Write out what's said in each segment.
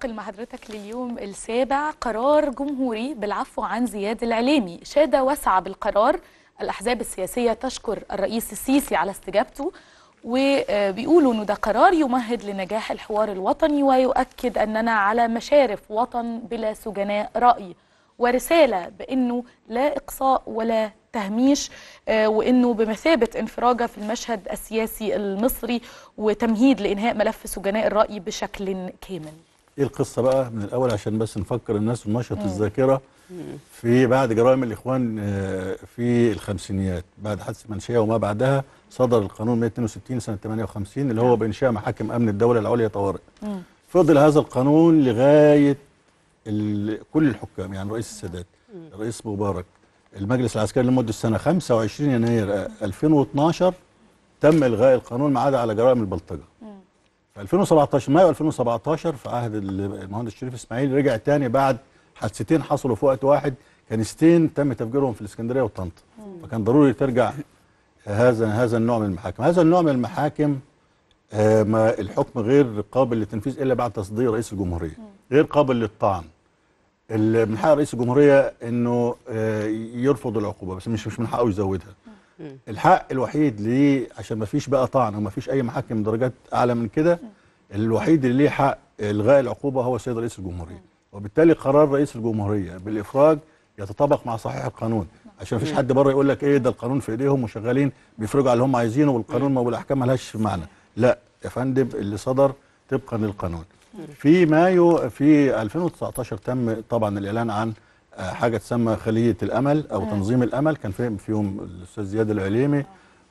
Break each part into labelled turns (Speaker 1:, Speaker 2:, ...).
Speaker 1: ننتقل مع حضرتك لليوم السابع قرار جمهوري بالعفو عن زياد العليمي شاد وسع بالقرار الأحزاب السياسية تشكر الرئيس السيسي على استجابته وبيقولوا انه ده قرار يمهد لنجاح الحوار الوطني ويؤكد اننا على مشارف وطن بلا سجناء رأي ورسالة بانه لا اقصاء ولا تهميش آه، وانه بمثابه انفراجه في المشهد السياسي المصري وتمهيد لانهاء ملف سجناء الراي بشكل كامل.
Speaker 2: ايه القصه بقى من الاول عشان بس نفكر الناس وننشط الذاكره في بعد جرائم الاخوان آه، في الخمسينيات بعد حادثه منشيه وما بعدها صدر القانون 162 سنه 58 اللي هو بانشاء محاكم امن الدوله العليا طوارئ. فضل هذا القانون لغايه ال- كل الحكام يعني رئيس السادات الرئيس مبارك المجلس العسكري لمده سنه 25 يناير آه، 2012 تم الغاء القانون ما عدا على جرائم البلطجه. في 2017 مايو 2017 في عهد المهندس شريف اسماعيل رجع تاني بعد حادثتين حصلوا في وقت واحد كنيستين تم تفجيرهم في الاسكندريه وطنطا فكان ضروري ترجع هذا هذا النوع من المحاكم هذا النوع من المحاكم آه، ما الحكم غير قابل للتنفيذ الا بعد تصدير رئيس الجمهوريه غير قابل للطعن ال- من حق رئيس الجمهوريه انه آه، يرفض العقوبه بس مش مش من حقه يزودها الحق الوحيد ليه عشان ما فيش بقى طعن وما فيش اي محاكم درجات اعلى من كده الوحيد اللي ليه حق الغاء العقوبه هو السيد رئيس الجمهوريه وبالتالي قرار رئيس الجمهوريه بالافراج يتطابق مع صحيح القانون عشان ما فيش حد بره يقول لك ايه ده القانون في ايديهم وشغالين بيفرجوا على اللي هم عايزينه والقانون ما والاحكام مالهاش معنى لا يا فندم اللي صدر طبقا للقانون في مايو في 2019 تم طبعا الاعلان عن آه، حاجه تسمى خليه الامل او تنظيم الامل كان فيهم فيهم الاستاذ زياد العليمي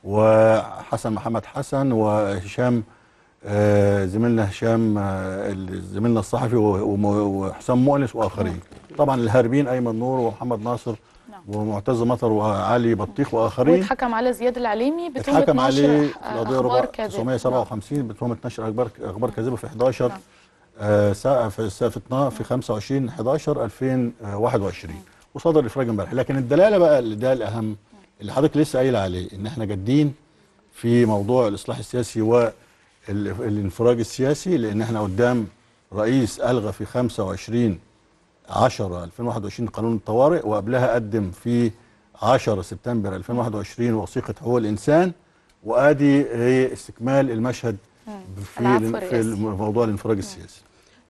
Speaker 2: وحسن محمد حسن وهشام آه، زميلنا هشام آه، ال- زميلنا الصحفي و- وم- وحسام مؤنس واخرين طبعا الهاربين ايمن نور ومحمد ناصر ومعتز مطر وعلي بطيخ واخرين
Speaker 1: واتحكم على زياد العليمي بتهمه
Speaker 2: اتحكم عليه
Speaker 1: نشر
Speaker 2: في القضيه
Speaker 1: اخبار
Speaker 2: ربع
Speaker 1: كاذبه
Speaker 2: 957 بتهمه نشر اخبار اخبار كاذبه في 11
Speaker 1: نعم.
Speaker 2: آه ساعة في ساعة في 12 في 25 11 2021 وصدر الافراج امبارح لكن الدلاله بقى اللي ده الاهم اللي حضرتك لسه قايل عليه ان احنا جادين في موضوع الاصلاح السياسي والانفراج السياسي لان احنا قدام رئيس الغى في 25 10 2021 قانون الطوارئ وقبلها قدم في 10 سبتمبر 2021 وثيقه حقوق الانسان وادي هي استكمال المشهد في
Speaker 1: العفو
Speaker 2: في
Speaker 1: الرئاسي.
Speaker 2: موضوع الانفراج السياسي